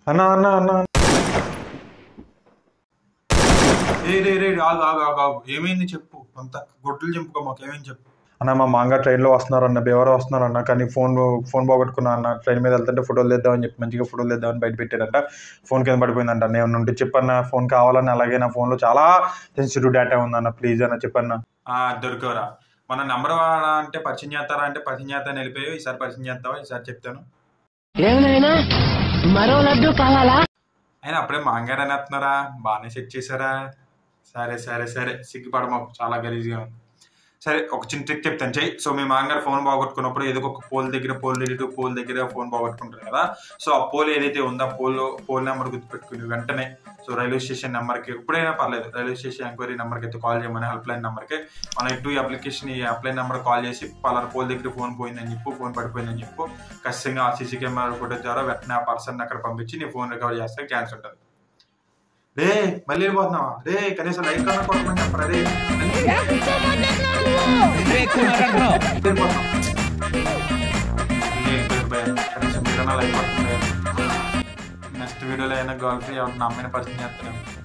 అన్న అన్న అన్న ఏ రే రే ఆగు ఆగు ఆగు ఆగు ఏమైంది చెప్పు కొంత గొడ్లు చెంపుకో మాకు ఏమైంది చెప్పు అన్న మా మాంగా ట్రైన్లో వస్తున్నారు అన్న ఎవరో వస్తున్నారు అన్న కానీ ఫోన్ ఫోన్ పోగొట్టుకున్నా అన్న ట్రైన్ మీద వెళ్తుంటే ఫోటోలు తెద్దామని చెప్పి మంచిగా ఫోటోలు తెద్దామని బయట పెట్టారంట ఫోన్ కింద పడిపోయిందంట నేను నుండి చెప్పన్న ఫోన్ కావాలని అలాగే నా ఫోన్లో చాలా సెన్సిటివ్ డేటా ఉందన్న ప్లీజ్ అన్న చెప్పన్న దొరికవరా మన నంబర్ అంటే పరిచయం చేస్తారా అంటే పరిచయం చేస్తాను వెళ్ళిపోయి ఈసారి పరిచయం చేస్తావా ఈసారి చెప్తాను ఏమైనా మరో లడ్డు కావాలా అయినా అప్పుడే మాంగారు అనేస్తున్నారా బాగానే సెట్ చేశారా సరే సరే సరే సిగ్గుపడ మాకు చాలా గలీజ్గా ఉంది సరే ఒక చిన్న ట్రిక్ చెప్తాను చెయ్యి సో మీ మాంగారు ఫోన్ పోగొట్టుకున్నప్పుడు ఏదో ఒక పోల్ దగ్గర పోల్ రిలేటివ్ పోల్ దగ్గర ఫోన్ పోగొట్టుకుంటారు కదా సో ఆ పోల్ ఏదైతే ఉందో ఆ పోల్ పోల్ నెంబర్ గుర్తుపెట్టుకుని వెంటనే సో రైల్వే స్టేషన్ నెంబర్కి ఎప్పుడైనా పర్లేదు రైల్వే స్టేషన్ ఎంక్వైరీ నెంబర్కి అయితే కాల్ చేయమని హెల్ప్ లైన్ నెంబర్కి మన ఇటు అప్లికేషన్ ఈ అప్లైన్ నెంబర్ కాల్ చేసి పలానా పోల్ దగ్గర ఫోన్ పోయిందని చెప్పు ఫోన్ పడిపోయిందని చెప్పు ఖచ్చితంగా ఆ సీసీ కెమెరా ఫోటో ద్వారా వెంటనే ఆ పర్సన్ అక్కడ పంపించి నీ ఫోన్ రికవర్ చేస్తే ఛాన్స్ ఉంటుంది రే మళ్ళీ వెళ్ళిపోతున్నావా రే కనీసం లైట్ కన్నా కొట్టమని చెప్పరా రే వెళ్ళిపోతున్నాం. మళ్ళీ వెళ్ళిపోయారు భయ్యా. కనీసం మీరన్నా లైట్ పడుతుంది నెక్స్ట్ వీడియోలో అయినా గర్ల్ ఫ్రీ ఎవరిని అమ్మాయిని పరిచయం చేస్తాను